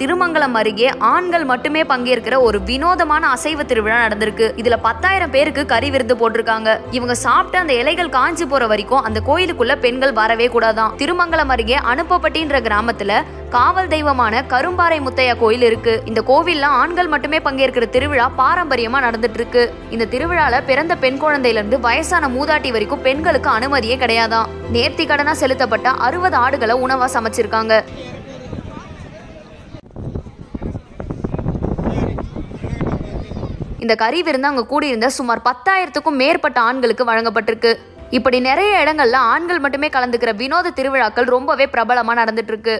திருமங்கலம் அருகே ஆண்கள் மட்டுமே பங்கேற்கிற ஒரு வினோதமான அசைவ திருவிழா நடந்திருக்கு இதுல பத்தாயிரம் பேருக்கு கறி விருந்து போட்டிருக்காங்க இவங்க சாப்பிட்டு அந்த இலைகள் காஞ்சி போற வரைக்கும் அந்த கோயிலுக்குள்ள பெண்கள் வரவே கூடாதான் திருமங்கலம் அருகே அனுப்பப்பட்டின்ற கிராமத்துல காவல் தெய்வமான கரும்பாறை முத்தையா கோயில் இருக்கு இந்த கோவில்ல ஆண்கள் மட்டுமே பங்கேற்கிற திருவிழா பாரம்பரியமா நடந்துட்டு இருக்கு இந்த திருவிழால பிறந்த பெண் குழந்தையில இருந்து வயசான மூதாட்டி வரைக்கும் பெண்களுக்கு அனுமதியே கிடையாதாம் நேர்த்தி கடனா செலுத்தப்பட்ட அறுபது ஆடுகளை உணவா சமைச்சிருக்காங்க இந்த கறி விருந்து அங்க கூடியிருந்த சுமார் பத்தாயிரத்துக்கும் மேற்பட்ட ஆண்களுக்கு வழங்கப்பட்டிருக்கு இப்படி நிறைய இடங்கள்ல ஆண்கள் மட்டுமே கலந்துக்கிற வினோத திருவிழாக்கள் ரொம்பவே பிரபலமா நடந்துட்டு இருக்கு